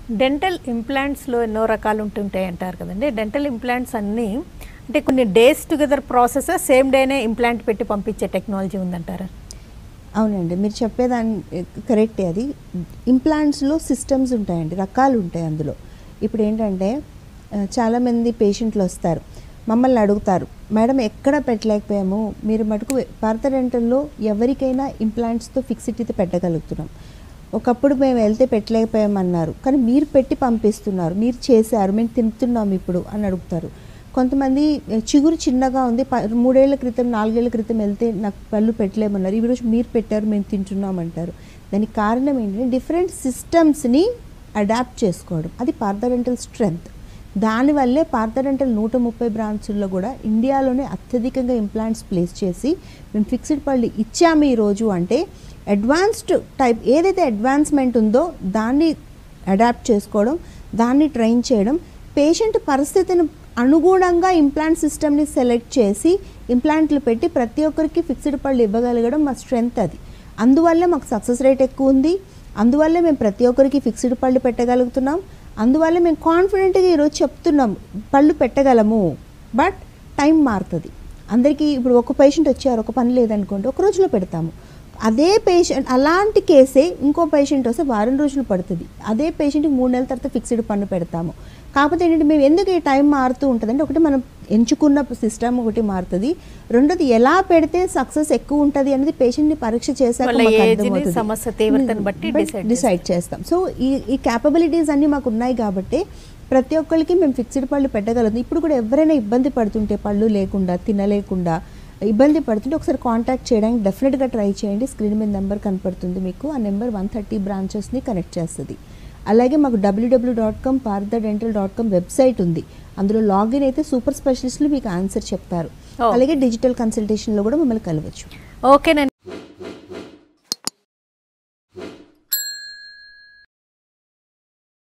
Dental ఇంప్లాంట్స్లో ఎన్నో రకాలు ఉంటుంటాయి అంటారు కదండి డెంటల్ ఇంప్లాంట్స్ అన్నీ అంటే కొన్ని డేస్ టుగెదర్ ప్రాసెస్ సేమ్ డేనే ఇంప్లాంట్ పెట్టి పంపించే టెక్నాలజీ ఉందంటారా అవునండి మీరు చెప్పేదాన్ని కరెక్టే అది ఇంప్లాంట్స్లో సిస్టమ్స్ ఉంటాయండి రకాలు ఉంటాయి అందులో ఇప్పుడు ఏంటంటే ఆ, చాలామంది పేషెంట్లు వస్తారు మమ్మల్ని అడుగుతారు మేడం ఎక్కడ పెట్టలేకపోయాము మీరు మటుకు భారత డెంటల్లో ఎవరికైనా ఇంప్లాంట్స్తో ఫిక్సిటీతో పెట్టగలుగుతున్నాం ఒకప్పుడు మేము వెళ్తే పెట్టలేకపోయామన్నారు కానీ మీరు పెట్టి పంపిస్తున్నారు మీరు చేశారు మేము తింటున్నాం ఇప్పుడు అని అడుగుతారు కొంతమంది "ఏ, చిగురు చిన్నగా ఉంది ప- మూడేళ్ల క్రితం నాలుగేళ్ల క్రితం వెళ్తే నాకు పళ్ళు పెట్టలేమన్నారు ఈరోజు మీరు పెట్టారు మేము తింటున్నామంటారు దానికి కారణం ఏంటంటే డిఫరెంట్ సిస్టమ్స్ని అడాప్ట్ చేసుకోవడం అది పార్థడెంటల్ స్ట్రెంగ్త్ దానివల్లే పార్థడెంటల్ నూట ముప్పై బ్రాంచుల్లో కూడా ఇండియాలోనే అత్యధికంగా ఇంప్లాంట్స్ ప్లేస్ చేసి మేము ఫిక్స్డ్ పళ్ళు ఇచ్చాము ఈరోజు అంటే అడ్వాన్స్డ్ టైప్ ఏదైతే అడ్వాన్స్మెంట్ ఉందో దాన్ని అడాప్ట్ చేసుకోవడం దాన్ని ట్రైన్ చేయడం పేషెంట్ పరిస్థితిని అనుగుణంగా ఇంప్లాంట్ సిస్టమ్ని సెలెక్ట్ చేసి ఇంప్లాంట్లు పెట్టి ప్రతి ఒక్కరికి ఫిక్స్డ్ పళ్ళు ఇవ్వగలగడం మా స్ట్రెంగ్త్ అది అందువల్ల మాకు సక్సెస్ రేట్ ఎక్కువ ఉంది అందువల్లే మేము ప్రతి ఒక్కరికి ఫిక్స్డ్ పళ్ళు పెట్టగలుగుతున్నాం అందువల్ల మేము కాన్ఫిడెంట్గా ఈరోజు చెప్తున్నాం పళ్ళు పెట్టగలము బట్ టైం మారుతుంది అందరికీ ఇప్పుడు ఒక పేషెంట్ వచ్చారు ఒక పని లేదనుకోండి ఒక రోజులో పెడతాము అదే పేషెంట్ అలాంటి కేసే ఇంకో పేషెంట్ వస్తే వారం రోజులు పడుతుంది అదే పేషెంట్కి మూడు నెలల తర్వాత ఫిక్స్డ్ పన్ను పెడతాము కాకపోతే ఏంటంటే మేము ఎందుకు ఈ టైం మారుతూ ఉంటుందంటే ఒకటి మనం ఎంచుకున్న సిస్టమ్ ఒకటి మారుతుంది రెండోది ఎలా పెడితే సక్సెస్ ఎక్కువ ఉంటుంది అనేది పేషెంట్ని పరీక్ష చేశాక వాళ్ళ మాకు ఏజ్ని, అర్థమవుతుంది. సమస్య తీవ్రతను బట్టి బట్ decide డిసైడ్ చేస్తాం సో ఈ ఈ క్యాపబిలిటీస్ అన్నీ మాకు ఉన్నాయి కాబట్టి ప్రతి ఒక్కరికి మేము ఫిక్స్డ్ పళ్ళు పెట్టగలం ఇప్పుడు కూడా ఎవరైనా ఇబ్బంది పడుతుంటే పళ్ళు లేకుండా తినలేకుండా ఇబ్బంది పడుతుంటే ఒకసారి కాంటాక్ట్ చేయడానికి డెఫినెట్గా ట్రై చేయండి స్క్రీన్ మీద నెంబర్ కనపడుతుంది మీకు ఆ నెంబర్ వన్ థర్టీ బ్రాంచెస్ని కనెక్ట్ చేస్తుంది అలాగే మాకు WW dot com Partha dental dot com website ఉంది అందులో లాగిన్ అయితే సూపర్ స్పెషలిస్టులు మీకు ఆన్సర్ చెప్తారు Oh. అలాగే డిజిటల్ కన్సల్టేషన్లో కూడా మమ్మల్ని కలవచ్చు ఓకేనండి